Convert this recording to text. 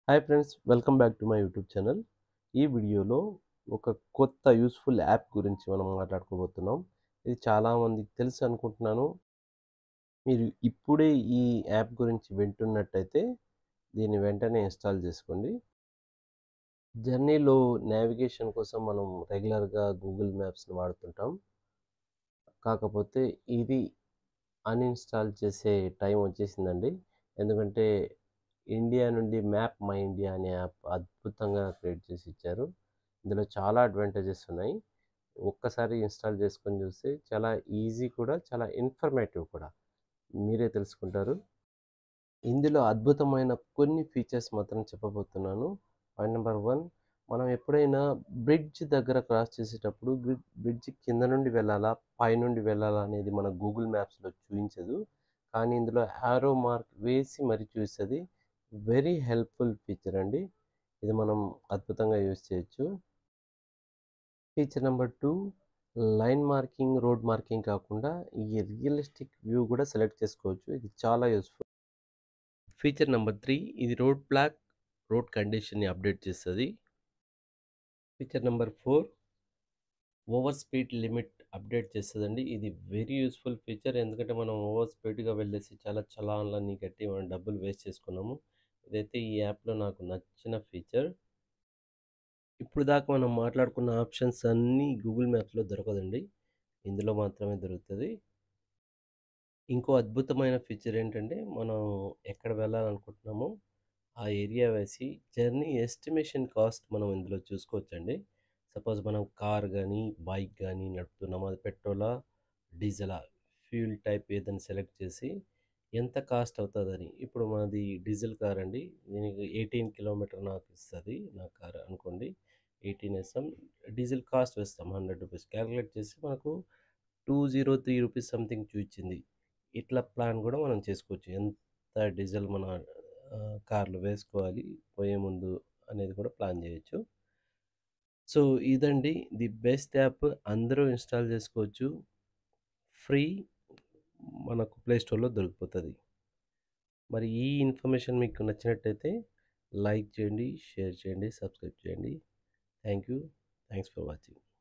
hi friends welcome back to my YouTube channel ఈ వీడియోలో ఒక కొత్త యూస్ఫుల్ యాప్ గురించి మనం మాట్లాడుకోబోతున్నాం ఇది చాలామందికి తెలుసు అనుకుంటున్నాను మీరు ఇప్పుడే ఈ యాప్ గురించి వింటున్నట్టయితే దీన్ని వెంటనే ఇన్స్టాల్ చేసుకోండి జర్నీలో నావిగేషన్ కోసం మనం రెగ్యులర్గా గూగుల్ మ్యాప్స్ని వాడుతుంటాం కాకపోతే ఇది అన్ఇన్స్టాల్ చేసే టైం వచ్చేసిందండి ఎందుకంటే ఇండియా నుండి మ్యాప్ మై ఇండియా అనే యాప్ అద్భుతంగా క్రియేట్ చేసి ఇచ్చారు ఇందులో చాలా అడ్వాంటేజెస్ ఉన్నాయి ఒక్కసారి ఇన్స్టాల్ చేసుకొని చూస్తే చాలా ఈజీ కూడా చాలా ఇన్ఫర్మేటివ్ కూడా మీరే తెలుసుకుంటారు ఇందులో అద్భుతమైన కొన్ని ఫీచర్స్ మాత్రం చెప్పబోతున్నాను పాయింట్ నెంబర్ వన్ మనం ఎప్పుడైనా బ్రిడ్జ్ దగ్గర క్రాస్ చేసేటప్పుడు బ్రిడ్జ్ కింద నుండి వెళ్ళాలా పై నుండి వెళ్ళాలా అనేది మన గూగుల్ మ్యాప్స్లో చూపించదు కానీ ఇందులో యారో మార్క్ వేసి మరి చూస్తుంది వెరీ హెల్ప్ఫుల్ ఫీచర్ అండి ఇది మనం అద్భుతంగా యూజ్ చేయొచ్చు feature number two line marking road marking కాకుండా ఈ రియలిస్టిక్ వ్యూ కూడా సెలెక్ట్ చేసుకోవచ్చు ఇది చాలా యూస్ఫుల్ ఫీచర్ నెంబర్ త్రీ ఇది రోడ్ బ్లాక్ రోడ్ కండిషన్ని అప్డేట్ చేస్తుంది feature number four over speed limit update చేస్తుందండి ఇది వెరీ యూస్ఫుల్ ఫీచర్ ఎందుకంటే మనం ఓవర్ స్పీడ్గా వెళ్ళేసి చాలా చలాన్లన్నీ కట్టి మనం డబ్బులు వేస్ట్ చేసుకున్నాము ఇదైతే ఈ యాప్లో నాకు నచ్చిన ఫీచర్ ఇప్పుడు దాకా మనం మాట్లాడుకున్న ఆప్షన్స్ అన్నీ గూగుల్ మ్యాప్స్లో దొరకదండి ఇందులో మాత్రమే దొరుకుతుంది ఇంకో అద్భుతమైన ఫీచర్ ఏంటంటే మనం ఎక్కడ వెళ్ళాలనుకుంటున్నామో ఆ ఏరియా వేసి జర్నీ ఎస్టిమేషన్ కాస్ట్ మనం ఇందులో చూసుకోవచ్చండి సపోజ్ మనం కార్ కానీ బైక్ కానీ నడుపుతున్నాము అది పెట్రోలా డీజిలా ఫ్యూల్ టైప్ ఏదైనా సెలెక్ట్ చేసి ఎంత కాస్ట్ అవుతుందని ఇప్పుడు మాది డీజిల్ కార్ అండి దీనికి ఎయిటీన్ కిలోమీటర్ నాకు ఇస్తుంది నా కార్ అనుకోండి ఎయిటీన్ వేస్తాం డీజిల్ కాస్ట్ వేస్తాం హండ్రెడ్ రూపీస్ క్యాలిక్యులేట్ చేసి మనకు two zero three rupees something చూపించింది ఇట్లా ప్లాన్ కూడా మనం చేసుకోవచ్చు ఎంత డీజిల్ మన కార్లు వేసుకోవాలి పోయే ముందు అనేది కూడా ప్లాన్ చేయొచ్చు సో ఇదండి ది బెస్ట్ యాప్ అందరూ ఇన్స్టాల్ చేసుకోవచ్చు ఫ్రీ మనకు ప్లే స్టోర్లో దొరికిపోతుంది మరి ఈ ఇన్ఫర్మేషన్ మీకు నచ్చినట్టయితే లైక్ చేయండి షేర్ చేయండి సబ్స్క్రైబ్ చేయండి thank you thanks for watching